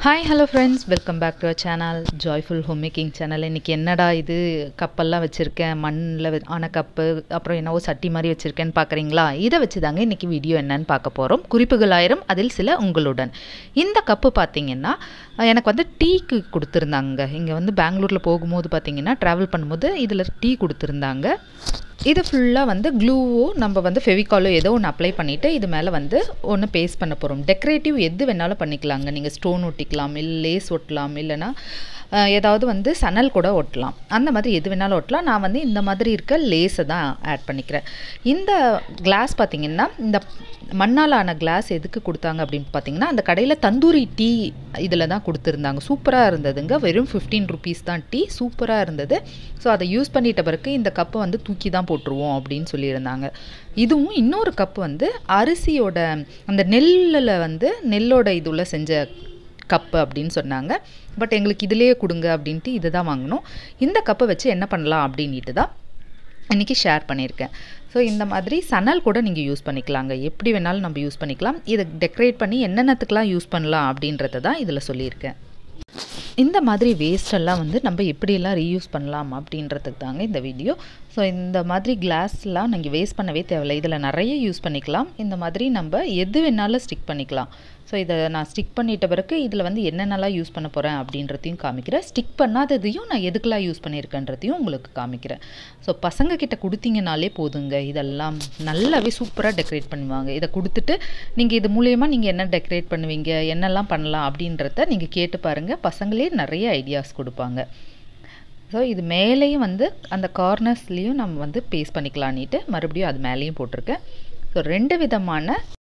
hi hello friends welcome back to our channel joyful home making channel இன்றைக்கி என்னடா இது கப்பெல்லாம் வச்சுருக்கேன் மண்ணில் ஆன கப்பு அப்புறம் என்னவோ சட்டி மாதிரி வச்சுருக்கேன்னு பார்க்குறீங்களா இதை வச்சு தாங்க இன்றைக்கி வீடியோ என்னன்னு பார்க்க போகிறோம் குறிப்புகள் ஆயிரம் அதில் சில உங்களுடன் இந்த கப்பு பார்த்தீங்கன்னா எனக்கு வந்து டீக்கு கொடுத்துருந்தாங்க இங்கே வந்து பெங்களூரில் போகும்போது பார்த்தீங்கன்னா ட்ராவல் பண்ணும்போது இதில் டீ கொடுத்துருந்தாங்க இது ஃபுல்லாக வந்து க்ளூவோ நம்ம வந்து ஃபெவிகாலோ ஏதோ ஒன்று அப்ளை பண்ணிவிட்டு இது மேலே வந்து ஒன்று பேஸ்ட் பண்ண போகிறோம் டெக்கரேட்டிவ் எது வேணாலும் பண்ணிக்கலாங்க நீங்கள் ஸ்டோன் ஒட்டிக்கலாம் இல்லை லேஸ் ஒட்டலாம் இல்லைனா ஏதாவது வந்து சணல் கூட ஒட்டலாம் அந்த மாதிரி எது வேணாலும் ஒட்டலாம் நான் வந்து இந்த மாதிரி இருக்க லேஸை தான் ஆட் பண்ணிக்கிறேன் இந்த கிளாஸ் பார்த்திங்கன்னா இந்த மண்ணால் ஆன கிளாஸ் எதுக்கு கொடுத்தாங்க அப்படின்னு பார்த்தீங்கன்னா அந்த கடையில் தந்தூரி டீ இதில் தான் கொடுத்துருந்தாங்க சூப்பராக இருந்ததுங்க வெறும் ஃபிஃப்டீன் ருபீஸ் தான் டீ சூப்பராக இருந்தது ஸோ அதை யூஸ் பண்ணிட்ட பிறகு இந்த கப்பை வந்து தூக்கி தான் போட்டுருவோம் அப்படின்னு சொல்லியிருந்தாங்க இதுவும் இன்னொரு கப்பு வந்து அரிசியோட அந்த நெல்லில் வந்து நெல்லோட இதுல செஞ்ச கப்பு அப்படின்னு சொன்னாங்க பட் எங்களுக்கு இதிலேயே கொடுங்க அப்படின்ட்டு இதை தான் வாங்கினோம் இந்த கப்பை வச்சு என்ன பண்ணலாம் அப்படின்ட்டு தான் இன்றைக்கி ஷேர் பண்ணியிருக்கேன் ஸோ இந்த மாதிரி சணல் கூட நீங்கள் யூஸ் பண்ணிக்கலாங்க எப்படி வேணாலும் நம்ம யூஸ் பண்ணிக்கலாம் இதை டெக்கரேட் பண்ணி என்னென்னத்துக்கெலாம் யூஸ் பண்ணலாம் அப்படின்றத தான் இதில் சொல்லியிருக்கேன் இந்த மாதிரி வேஸ்டெல்லாம் வந்து நம்ம எப்படியெல்லாம் ரீயூஸ் பண்ணலாம் அப்படின்றதுக்கு தாங்க இந்த வீடியோ ஸோ இந்த மாதிரி கிளாஸ்லாம் நீங்கள் வேஸ்ட் பண்ணவே தேவையில்லை இதில் நிறைய யூஸ் பண்ணிக்கலாம் இந்த மாதிரி நம்ம எது வேணாலும் ஸ்டிக் பண்ணிக்கலாம் ஸோ இதை நான் ஸ்டிக் பண்ணிட்ட பிறகு இதில் வந்து என்னென்னலாம் யூஸ் பண்ண போகிறேன் அப்படின்றதையும் காமிக்கிறேன் ஸ்டிக் பண்ணாததையும் நான் எதுக்கெல்லாம் யூஸ் பண்ணியிருக்கேன்றதையும் உங்களுக்கு காமிக்கிறேன் ஸோ பசங்க கிட்ட கொடுத்தீங்கனாலே போதுங்க இதெல்லாம் நல்லாவே சூப்பராக டெக்கரேட் பண்ணுவாங்க இதை கொடுத்துட்டு நீங்கள் இது மூலயமா நீங்கள் என்ன டெக்கரேட் பண்ணுவீங்க என்னெல்லாம் பண்ணலாம் அப்படின்றத நீங்கள் கேட்டு பாருங்கள் பசங்களே நிறைய ஐடியாஸ் கொடுப்பாங்க ஸோ இது மேலேயும் வந்து அந்த கார்னர்ஸ்லேயும் நம்ம வந்து பேஸ்ட் பண்ணிக்கலான்ட்டு மறுபடியும் அது மேலேயும் போட்டிருக்கேன் ஸோ ரெண்டு விதமான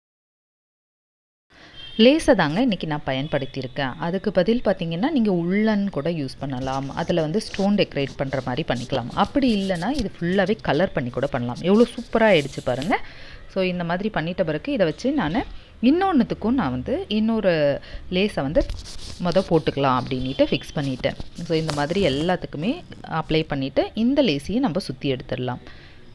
லேஸை தாங்க இன்றைக்கி நான் பயன்படுத்தியிருக்கேன் அதுக்கு பதில் பார்த்திங்கன்னா நீங்கள் உள்ளன் கூட யூஸ் பண்ணலாம் அதில் வந்து ஸ்டோன் டெக்கரேட் பண்ணுற மாதிரி பண்ணிக்கலாம் அப்படி இல்லைன்னா இது ஃபுல்லாகவே கலர் பண்ணி கூட பண்ணலாம் எவ்வளோ சூப்பராக ஆயிடுச்சு பாருங்கள் ஸோ இந்த மாதிரி பண்ணிட்ட பிறகு இதை வச்சு நான் இன்னொன்றுத்துக்கும் நான் வந்து இன்னொரு லேஸை வந்து மொதல் போட்டுக்கலாம் அப்படின்ட்டு ஃபிக்ஸ் பண்ணிட்டேன் ஸோ இந்த மாதிரி எல்லாத்துக்குமே அப்ளை பண்ணிவிட்டு இந்த லேஸையும் நம்ம சுற்றி எடுத்துடலாம்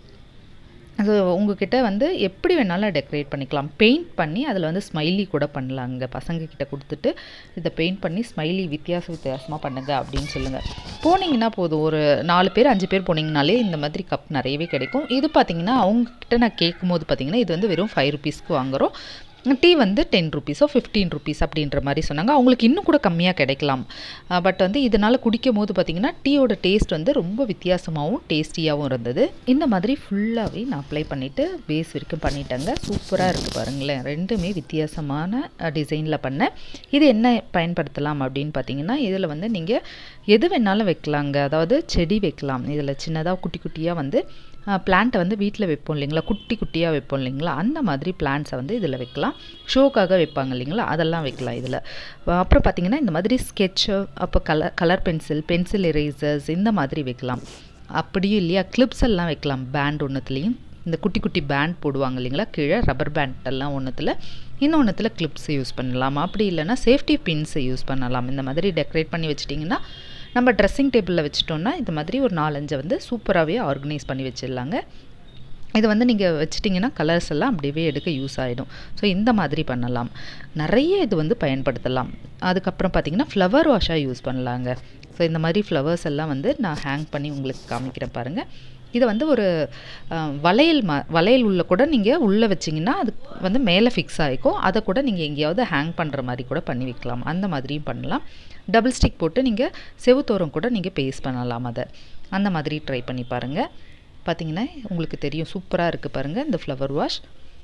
ஸோ உங்ககிட்ட வந்து எப்படி வேணாலும் டெக்கரேட் பண்ணிக்கலாம் பெயிண்ட் பண்ணி அதில் வந்து ஸ்மைலி கூட பண்ணலாங்க பசங்கக்கிட்ட கொடுத்துட்டு இதை பெயிண்ட் பண்ணி ஸ்மைலி வித்தியாச வித்தியாசமாக பண்ணுங்க அப்படின்னு சொல்லுங்கள் போனீங்கன்னா போதும் ஒரு நாலு பேர் அஞ்சு பேர் போனீங்கனாலே இந்த மாதிரி கப் நிறையவே கிடைக்கும் இது பார்த்தீங்கன்னா அவங்கக்கிட்ட நான் கேட்கும்போது பார்த்தீங்கன்னா இது வந்து வெறும் ஃபைவ் ருபீஸ்க்கு வாங்குகிறோம் டீ வந்து டென் ருபீஸோ ஃபிஃப்டீன் ருபீஸ் அப்படின்ற மாதிரி சொன்னாங்க அவங்களுக்கு இன்னும் கூட கம்மியாக கிடைக்கலாம் பட் வந்து இதனால் குடிக்கும் போது பார்த்திங்கன்னா டீயோட டேஸ்ட் வந்து ரொம்ப வித்தியாசமாகவும் டேஸ்டியாகவும் இருந்தது இந்த மாதிரி ஃபுல்லாகவே நான் அப்ளை பண்ணிவிட்டு பேஸ் வரைக்கும் பண்ணிட்டேங்க சூப்பராக இருக்குது பாருங்களேன் ரெண்டுமே வித்தியாசமான டிசைனில் பண்ணேன் இது என்ன பயன்படுத்தலாம் அப்படின்னு பார்த்தீங்கன்னா இதில் வந்து நீங்கள் எது வேணாலும் வைக்கலாங்க அதாவது செடி வைக்கலாம் இதில் சின்னதாக குட்டி குட்டியாக வந்து பிளான்ட்டை வந்து வீட்டில் வைப்போம் இல்லைங்களா குட்டி குட்டியாக வைப்போம் இல்லைங்களா அந்த மாதிரி பிளான்ட்ஸை வந்து இதில் வைக்கலாம் ஷோக்காக வைப்பாங்க இல்லைங்களா அதெல்லாம் வைக்கலாம் இதில் அப்புறம் பார்த்திங்கன்னா இந்த மாதிரி ஸ்கெட்சு அப்போ colour colour pencil pencil erasers இந்த மாதிரி வைக்கலாம் அப்படியும் இல்லையா கிளிப்ஸ் எல்லாம் வைக்கலாம் பேண்ட் ஒன்றுத்துலேயும் இந்த குட்டி குட்டி பேண்ட் போடுவாங்க இல்லைங்களா கீழே ரப்பர் பேண்ட் எல்லாம் ஒன்றுத்தில் இன்னொன்றுத்தில் கிளிப்ஸ் யூஸ் பண்ணலாம் அப்படி இல்லைனா சேஃப்டி பின்ஸை யூஸ் பண்ணலாம் இந்த மாதிரி டெக்கரேட் பண்ணி வச்சிட்டிங்கன்னா நம்ம ட்ரெஸ்ஸிங் டேபிளில் வச்சிட்டோன்னா இந்த மாதிரி ஒரு நாலஞ்சை வந்து சூப்பராகவே ஆர்கனைஸ் பண்ணி வச்சிடலாங்க இது வந்து நீங்கள் வச்சிட்டிங்கன்னா கலர்ஸ் எல்லாம் அப்படியே எடுக்க யூஸ் ஆகிடும் ஸோ இந்த மாதிரி பண்ணலாம் நிறைய இது வந்து பயன்படுத்தலாம் அதுக்கப்புறம் பார்த்திங்கன்னா ஃப்ளவர் வாஷாக யூஸ் பண்ணலாங்க ஸோ இந்த மாதிரி ஃப்ளவர்ஸ் எல்லாம் வந்து நான் ஹேங் பண்ணி உங்களுக்கு காமிக்கிறேன் பாருங்கள் இதை வந்து ஒரு வளையல் மா வளையல் உள்ள கூட நீங்கள் உள்ளே வச்சிங்கன்னா அது வந்து மேலே ஃபிக்ஸ் ஆகிக்கும் அதை கூட நீங்கள் எங்கேயாவது ஹேங் பண்ணுற மாதிரி கூட பண்ணி வைக்கலாம் அந்த மாதிரியும் பண்ணலாம் டபுள் ஸ்டிக் போட்டு நீங்கள் செவுத்தோரம் கூட நீங்கள் பேஸ்ட் பண்ணலாம் அதை அந்த மாதிரி ட்ரை பண்ணி பாருங்கள் பார்த்தீங்கன்னா உங்களுக்கு தெரியும் சூப்பராக இருக்குது பாருங்கள் இந்த ஃப்ளவர் வாஷ்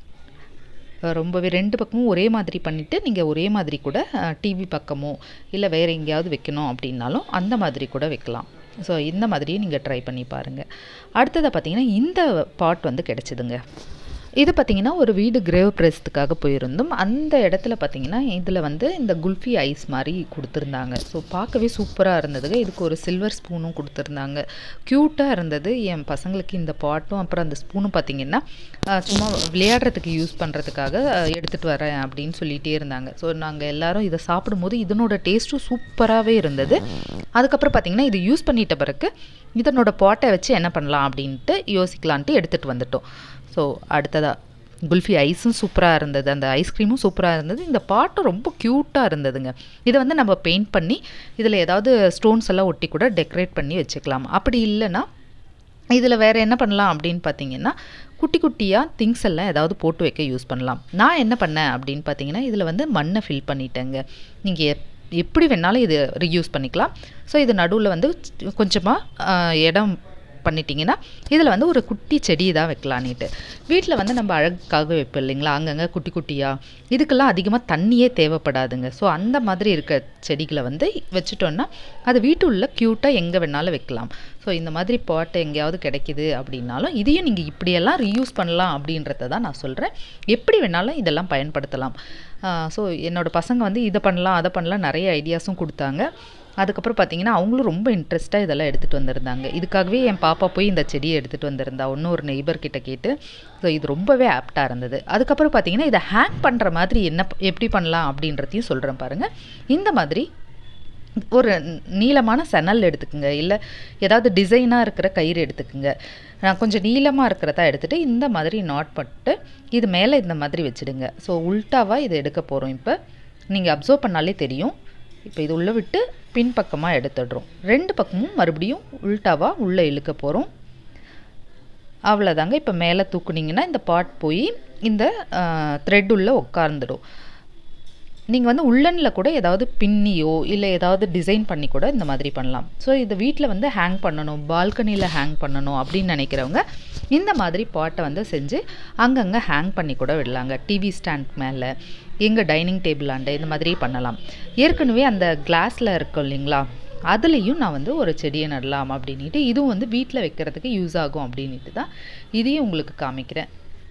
ரொம்பவே ரெண்டு பக்கமும் ஒரே மாதிரி பண்ணிவிட்டு நீங்கள் ஒரே மாதிரி கூட டிவி பக்கமோ இல்லை வேறு எங்கேயாவது வைக்கணும் அப்படின்னாலும் அந்த மாதிரி கூட வைக்கலாம் ஸோ இந்த மாதிரியே நீங்கள் ட்ரை பண்ணி பாருங்கள் அடுத்ததை பார்த்தீங்கன்னா இந்த பாட் வந்து கிடச்சிதுங்க இது பார்த்திங்கன்னா ஒரு வீடு கிரேவ் பிரஸ்த்துக்காக போயிருந்தோம் அந்த இடத்துல பார்த்திங்கன்னா இதில் வந்து இந்த குல்ஃபி ஐஸ் மாதிரி கொடுத்துருந்தாங்க ஸோ பார்க்கவே சூப்பராக இருந்ததுங்க இதுக்கு ஒரு சில்வர் ஸ்பூனும் கொடுத்துருந்தாங்க க்யூட்டாக இருந்தது என் பசங்களுக்கு இந்த பாட்டும் அப்புறம் அந்த ஸ்பூனும் பார்த்திங்கன்னா சும்மா விளையாடுறதுக்கு யூஸ் பண்ணுறதுக்காக எடுத்துகிட்டு வரேன் அப்படின்னு சொல்லிகிட்டே இருந்தாங்க ஸோ நாங்கள் எல்லோரும் இதை சாப்பிடும்போது இதனோட டேஸ்ட்டும் சூப்பராகவே இருந்தது அதுக்கப்புறம் பார்த்திங்கன்னா இது யூஸ் பண்ணிட்ட பிறகு இதனோட பாட்டை வச்சு என்ன பண்ணலாம் அப்படின்ட்டு யோசிக்கலான்ட்டு எடுத்துகிட்டு வந்துட்டோம் ஸோ அடுத்ததாக குல்ஃபி ஐஸும் சூப்பராக இருந்தது அந்த ஐஸ்கிரீமும் சூப்பராக இருந்தது இந்த பாட்டும் ரொம்ப க்யூட்டாக இருந்ததுங்க இதை வந்து நம்ம பெயிண்ட் பண்ணி இதில் ஏதாவது ஸ்டோன்ஸ் எல்லாம் ஒட்டி கூட டெக்கரேட் பண்ணி வச்சுக்கலாம் அப்படி இல்லைன்னா இதில் வேறு என்ன பண்ணலாம் அப்படின்னு பார்த்தீங்கன்னா குட்டி குட்டியாக திங்ஸ் எல்லாம் ஏதாவது போட்டு வைக்க யூஸ் பண்ணலாம் நான் என்ன பண்ணேன் அப்படின்னு பார்த்தீங்கன்னா இதில் வந்து மண்ணை ஃபில் பண்ணிட்டேங்க நீங்கள் எப் எப்படி வேணாலும் இது ரீயூஸ் பண்ணிக்கலாம் ஸோ இது நடுவில் வந்து கொஞ்சமாக இடம் பண்ணிட்டீங்கன்னா இதில் வந்து ஒரு குட்டி செடி தான் வைக்கலான்னுட்டு வீட்டில் வந்து நம்ம அழகுக்காக வைப்போம் இல்லைங்களா அங்கங்கே குட்டி குட்டியாக இதுக்கெல்லாம் அதிகமாக தண்ணியே தேவைப்படாதுங்க ஸோ அந்த மாதிரி இருக்க செடிகளை வந்து வச்சுட்டோன்னா அது வீட்டு உள்ள க்யூட்டாக எங்கே வேணாலும் வைக்கலாம் ஸோ இந்த மாதிரி பாட்டு எங்கேயாவது கிடைக்கிது அப்படின்னாலும் இதையும் நீங்கள் இப்படியெல்லாம் ரீயூஸ் பண்ணலாம் அப்படின்றத தான் நான் சொல்கிறேன் எப்படி வேணாலும் இதெல்லாம் பயன்படுத்தலாம் ஸோ என்னோடய பசங்க வந்து இதை பண்ணலாம் அதை பண்ணலாம் நிறைய ஐடியாஸும் கொடுத்தாங்க அதுக்கப்புறம் பார்த்தீங்கன்னா அவங்களும் ரொம்ப இன்ட்ரெஸ்ட்டாக இதெல்லாம் எடுத்துகிட்டு வந்திருந்தாங்க இதுக்காகவே என் பாப்பா போய் இந்த செடியை எடுத்துகிட்டு வந்திருந்தா இன்னும் ஒரு நெய்பர் கிட்ட கேட்டு ஸோ இது ரொம்பவே ஆப்டாக இருந்தது அதுக்கப்புறம் பார்த்தீங்கன்னா இதை ஹேங் பண்ணுற மாதிரி என்ன எப்படி பண்ணலாம் அப்படின்றதையும் சொல்கிறேன் பாருங்கள் இந்த மாதிரி ஒரு நீளமான சணல் எடுத்துக்கோங்க இல்லை ஏதாவது டிசைனாக இருக்கிற கயிறு எடுத்துக்கோங்க நான் கொஞ்சம் நீளமாக இருக்கிறதா எடுத்துகிட்டு இந்த மாதிரி நாட் பட்டு இது மேலே இந்த மாதிரி வச்சுடுங்க ஸோ உல்ட்டாவாக இதை எடுக்க போகிறோம் இப்போ நீங்கள் அப்சர்வ் பண்ணாலே தெரியும் இப்போ இது உள்ளே விட்டு பின்பக்கமாக எடுத்துடுறோம் ரெண்டு பக்கமும் மறுபடியும் உல்ட்டாவாக உள்ளே இழுக்க போகிறோம் அவ்வளோதாங்க இப்போ மேலே தூக்குனிங்கன்னா இந்த பாட் போய் இந்த த்ரெட் உள்ளே உட்கார்ந்துடும் நீங்கள் வந்து உள்ளனில் கூட ஏதாவது பின்னியோ இல்லை ஏதாவது டிசைன் பண்ணி கூட இந்த மாதிரி பண்ணலாம் ஸோ இதை வீட்டில் வந்து ஹேங் பண்ணணும் பால்கனியில் ஹேங் பண்ணணும் அப்படின்னு நினைக்கிறவங்க இந்த மாதிரி பாட்டை வந்து செஞ்சு அங்கங்கே ஹேங் பண்ணி கூட விடலாங்க டிவி ஸ்டாண்ட் மேலே எங்கள் டைனிங் டேபிள் ஆண்டு இந்த மாதிரி பண்ணலாம் ஏற்கனவே அந்த கிளாஸில் இருக்கும் இல்லைங்களா அதுலேயும் நான் வந்து ஒரு செடியை நடலாம் அப்படின்ட்டு இதுவும் வந்து வீட்டில் வைக்கிறதுக்கு யூஸ் ஆகும் அப்படின்ட்டு தான் இதையும் உங்களுக்கு காமிக்கிறேன்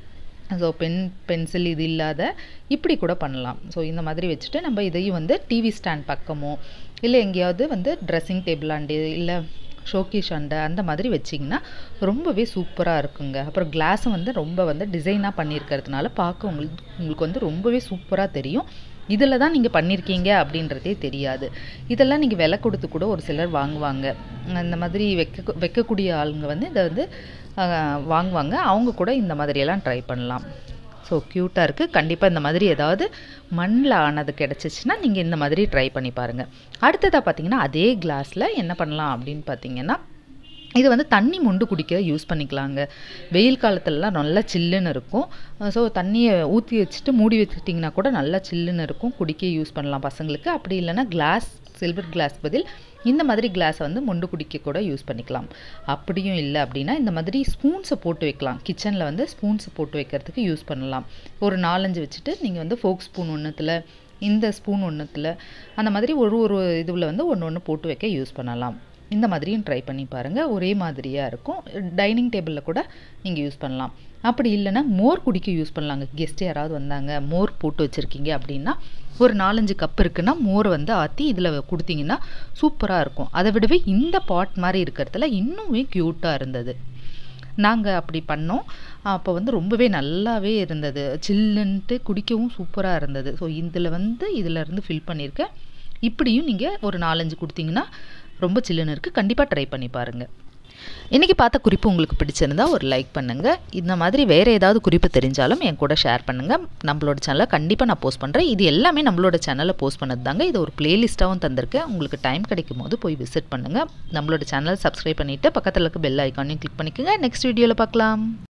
ஸோ பென் பென்சில் இது இல்லாத இப்படி கூட பண்ணலாம் ஸோ இந்த மாதிரி வச்சுட்டு நம்ம இதையும் வந்து டிவி ஸ்டாண்ட் பக்கமோ இல்லை எங்கேயாவது வந்து ட்ரெஸ்ஸிங் டேபிள் ஆண்டு இல்லை ஷோகேஷ் அண்டை அந்த மாதிரி வச்சிங்கன்னா ரொம்பவே சூப்பராக இருக்குங்க அப்புறம் கிளாஸும் வந்து ரொம்ப வந்து டிசைனாக பண்ணியிருக்கிறதுனால பார்க்க உங்களுக்கு உங்களுக்கு வந்து ரொம்பவே சூப்பராக தெரியும் இதில் தான் நீங்கள் பண்ணியிருக்கீங்க அப்படின்றதே தெரியாது இதெல்லாம் நீங்கள் விலை கொடுத்து கூட ஒரு சிலர் வாங்குவாங்க இந்த மாதிரி வைக்க வைக்கக்கூடிய ஆளுங்க வந்து இதை வந்து வாங்குவாங்க அவங்க கூட இந்த மாதிரியெல்லாம் ட்ரை பண்ணலாம் ஸோ க்யூட்டாக இருக்குது கண்டிப்பாக இந்த மாதிரி ஏதாவது மண்ணில் ஆனது கிடச்சிச்சின்னா நீங்கள் இந்த மாதிரி ட்ரை பண்ணி பாருங்கள் அடுத்ததாக பார்த்தீங்கன்னா அதே கிளாஸில் என்ன பண்ணலாம் அப்படின்னு பார்த்தீங்கன்னா இது வந்து தண்ணி மொண்டு குடிக்க யூஸ் பண்ணிக்கலாங்க வெயில் காலத்துலலாம் நல்லா சில்லுன்னு இருக்கும் ஸோ தண்ணியை ஊற்றி வச்சுட்டு மூடி வச்சுட்டிங்கன்னா கூட நல்லா சில்லுன்னு இருக்கும் குடிக்க யூஸ் பண்ணலாம் பசங்களுக்கு அப்படி இல்லைன்னா கிளாஸ் சில்வர் கிளாஸ் பதில் இந்த மாதிரி கிளாஸை வந்து மொண்டு குடிக்க கூட யூஸ் பண்ணிக்கலாம் அப்படியும் இல்லை அப்படின்னா இந்த மாதிரி ஸ்பூன்ஸை போட்டு வைக்கலாம் கிச்சனில் வந்து ஸ்பூன்ஸை போட்டு வைக்கிறதுக்கு யூஸ் பண்ணலாம் ஒரு நாலஞ்சு வச்சுட்டு நீங்கள் வந்து ஃபோக் ஸ்பூன் ஒன்றுத்தில் இந்த ஸ்பூன் ஒன்றுத்தில் அந்த மாதிரி ஒரு ஒரு இதுவில் வந்து ஒன்று ஒன்று போட்டு வைக்க யூஸ் பண்ணலாம் இந்த மாதிரியும் ட்ரை பண்ணி பாருங்கள் ஒரே மாதிரியாக இருக்கும் டைனிங் டேபிளில் கூட நீங்கள் யூஸ் பண்ணலாம் அப்படி இல்லைன்னா மோர் குடிக்க யூஸ் பண்ணலாங்க கெஸ்ட் யாராவது வந்தாங்க மோர் போட்டு வச்சுருக்கீங்க அப்படின்னா ஒரு நாலஞ்சு கப் இருக்குன்னா மோர் வந்து ஆற்றி இதில் கொடுத்தீங்கன்னா சூப்பராக இருக்கும் அதை விடவே இந்த பாட் மாதிரி இருக்கிறதுல இன்னுமே க்யூட்டாக இருந்தது நாங்கள் அப்படி பண்ணோம் அப்போ வந்து ரொம்பவே நல்லாவே இருந்தது சில்லுன்ட்டு குடிக்கவும் சூப்பராக இருந்தது ஸோ இதில் வந்து இதில் இருந்து ஃபில் பண்ணியிருக்கேன் இப்படியும் நீங்கள் ஒரு நாலஞ்சு கொடுத்தீங்கன்னா ரொம்ப சில்லுன்னு இருக்குது கண்டிப்பாக ட்ரை பண்ணி பாருங்கள் இன்றைக்கி பார்த்த குறிப்பு உங்களுக்கு பிடிச்சிருந்தா ஒரு லைக் பண்ணுங்கள் இந்த மாதிரி வேறு ஏதாவது குறிப்பு தெரிஞ்சாலும் என் கூட ஷேர் பண்ணுங்கள் நம்மளோட சேனலை கண்டிப்பாக நான் போஸ்ட் பண்ணுறேன் இது எல்லாமே நம்மளோட சேனலில் போஸ்ட் பண்ணது தாங்க இது ஒரு பிளேலிஸ்ட்டாகவும் தந்திருக்கேன் உங்களுக்கு டைம் கிடைக்கும் போது போய் விசிட் பண்ணுங்கள் நம்மளோட சேனலை சப்ஸ்கிரைப் பண்ணிவிட்டு பக்கத்தில் இருக்க பெல் ஐக்கானையும் கிளிக் பண்ணிக்கோங்க நெக்ஸ்ட் வீடியோவில் பார்க்கலாம்